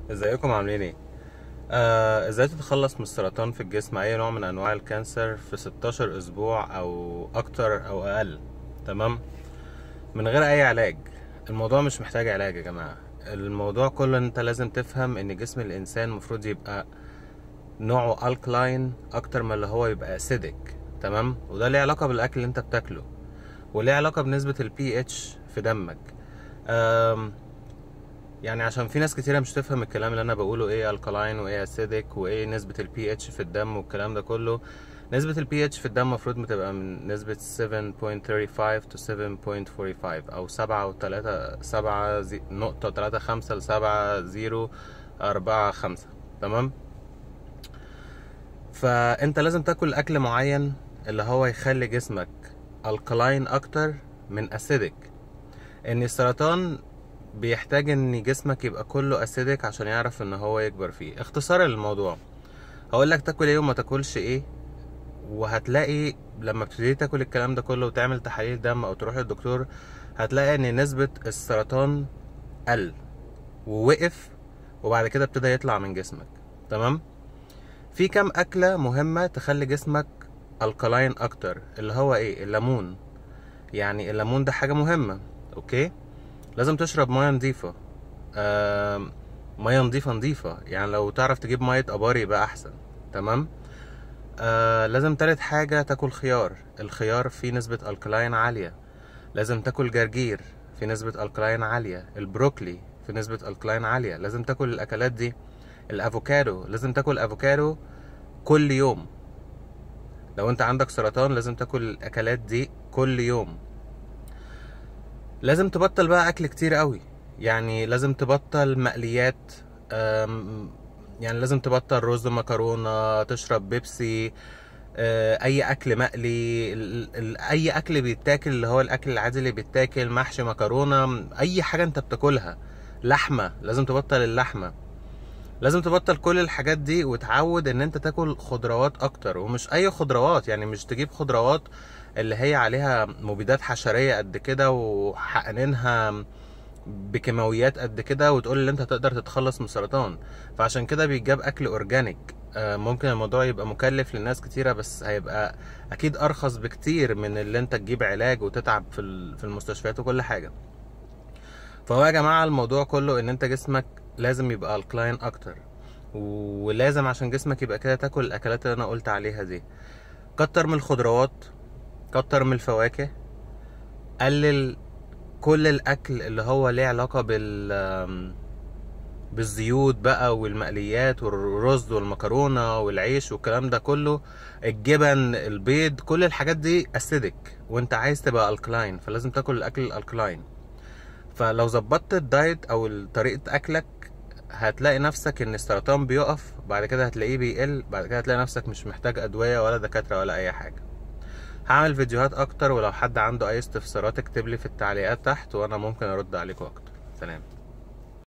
ازيكم عاملين ايه آه، ازاي تتخلص من السرطان في الجسم اي نوع من انواع الكانسر في 16 اسبوع او اكتر او اقل تمام من غير اي علاج الموضوع مش محتاج علاج يا جماعة الموضوع كله انت لازم تفهم ان جسم الانسان المفروض يبقى نوعه الكلاين اكتر من اللي هو يبقى اسيدك تمام وده ليه علاقة بالاكل اللي انت بتاكله وليه علاقة بنسبة البي اتش في دمك آم، يعني عشان في ناس كتيرة مش تفهم الكلام اللي انا بقوله ايه الكلاين وايه اسيدك وايه نسبة البي اتش في الدم والكلام ده كله نسبة البي اتش في الدم المفروض بتبقى من نسبة 7.35 to 7.45 او سبعة وتلاتة سبعة زي نقطة تلاتة خمسة لسبعة زيرو أربعة خمسة تمام فانت لازم تاكل اكل معين اللي هو يخلي جسمك الكلاين اكتر من اسيدك ان السرطان بيحتاج ان جسمك يبقى كله اسيدك عشان يعرف ان هو يكبر فيه اختصار للموضوع هقول لك تاكل ايه وما تاكلش ايه وهتلاقي لما بتبتدي تاكل الكلام ده كله وتعمل تحاليل دم او تروح للدكتور هتلاقي ان نسبة السرطان قل ووقف وبعد كده ابتدى يطلع من جسمك تمام في كام اكلة مهمة تخلي جسمك الكلاين اكتر اللي هو ايه الليمون يعني الليمون ده حاجة مهمة اوكي لازم تشرب ميه نظيفة آم، ميه نظيفة نظيفة يعني لو تعرف تجيب مية ابار يبقى احسن تمام آه لازم تالت حاجة تاكل خيار الخيار فيه نسبة الكلاين عالية لازم تاكل جرجير في نسبة الكلاين عالية البروكلي في نسبة الكلاين عالية لازم تاكل الاكلات دي الافوكادو لازم تاكل افوكادو كل يوم لو انت عندك سرطان لازم تاكل الاكلات دي كل يوم لازم تبطل بقى اكل كتير قوي يعني لازم تبطل مقليات أم، يعني لازم تبطل رز مكرونة تشرب بيبسي آه، اي اكل مقلي ال- ال- اي اكل بيتاكل اللي هو الاكل العادي اللي بيتاكل محشي مكرونة اي حاجة انت بتاكلها لحمة لازم تبطل اللحمة لازم تبطل كل الحاجات دي وتعود ان انت تاكل خضروات اكتر ومش اي خضروات يعني مش تجيب خضروات اللي هي عليها مبيدات حشرية قد كده وحقنينها بكيماويات قد كده وتقول ان انت تقدر تتخلص من السرطان فعشان كده بيجاب اكل اورجانيك آه، ممكن الموضوع يبقى مكلف لناس كتيرة بس هيبقى اكيد ارخص بكتير من اللي انت تجيب علاج وتتعب في ال- في المستشفيات وكل حاجة فهو يا جماعة الموضوع كله ان انت جسمك لازم يبقى الكلاين اكتر ولازم عشان جسمك يبقى كده تاكل الاكلات اللي انا قلت عليها دي كتر من الخضروات كتر من الفواكه قلل كل الاكل اللي هو ليه علاقة بال آم، بالزيوت بقى والمقليات والرز والمكرونة والعيش والكلام ده كله الجبن البيض كل الحاجات دي اسيدك وانت عايز تبقى الكلاين فلازم تاكل الاكل الالكلاين فلو ظبطت الدايت او طريقة اكلك هتلاقي نفسك ان السرطان بيقف بعد كده هتلاقيه بيقل بعد كده هتلاقي نفسك مش محتاج ادوية ولا دكاترة ولا اي حاجة هعمل فيديوهات اكتر ولو حد عنده اي استفسارات اكتب لي في التعليقات تحت وانا ممكن ارد عليكم اكتر سلام